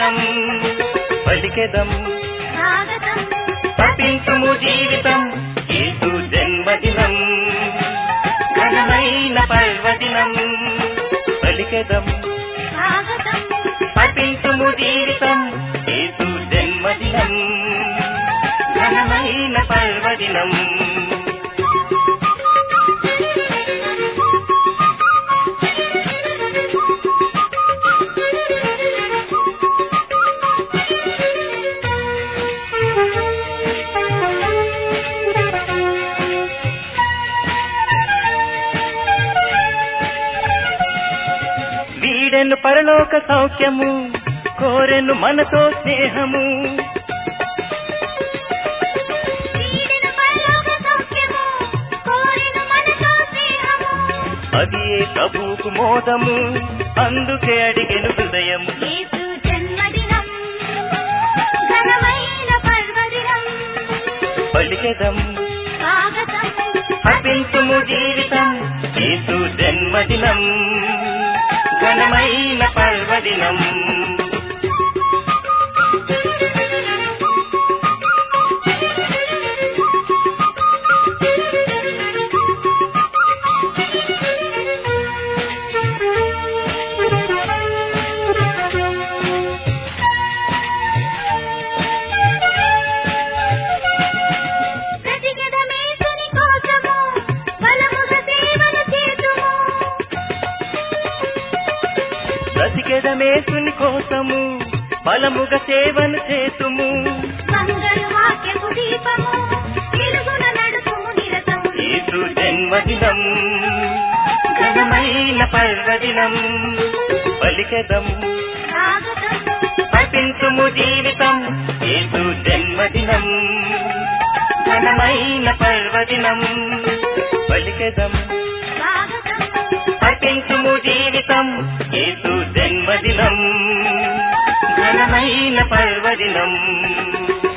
పర్వదినం పలికెదం స్వాగతం పఠించుము జీవితం యేసు జన్మదినం ఘనమైన పర్వదినం పలికెదం స్వాగతం పఠించుము జీవితం యేసు జన్మదినం ఘనమైన పర్వదినం వీడెను పరలోక సౌఖ్యము కోరెను మనతో స్నేహము వీడిన పరలోక సౌఖ్యము కోరిన మనతో స్నేహము అది ఏ ప్రభువుకు మోదము అందుకే అడిగెను హృదయము యేసు జన్మదినం ఘనమైన పర్వదినం పలికెదం స్వాగతం హర్పించుము జీవితం యేసు జన్మదినం ఘనమైన పర్వదినం ప్రతిగదమేసుని కోసము బలముగ సేవలు చేతుము బ్రతికెదమేసుని కోసము బలముగా సేవను చేతుము మంగళ వాక్యపు దీపము వెలుగున నడుపుము నిరతము యేసు జన్మదినం ఘనమైన పర్వదినం పలికెదం స్వాగతం పఠించుము జీవితం యేసు జన్మదినం ఘనమైన పర్వదినం పలికెదం స్వాగతం పఠించుము జీవితం యేసు జన్మదినం ఘనమైన పర్వదినం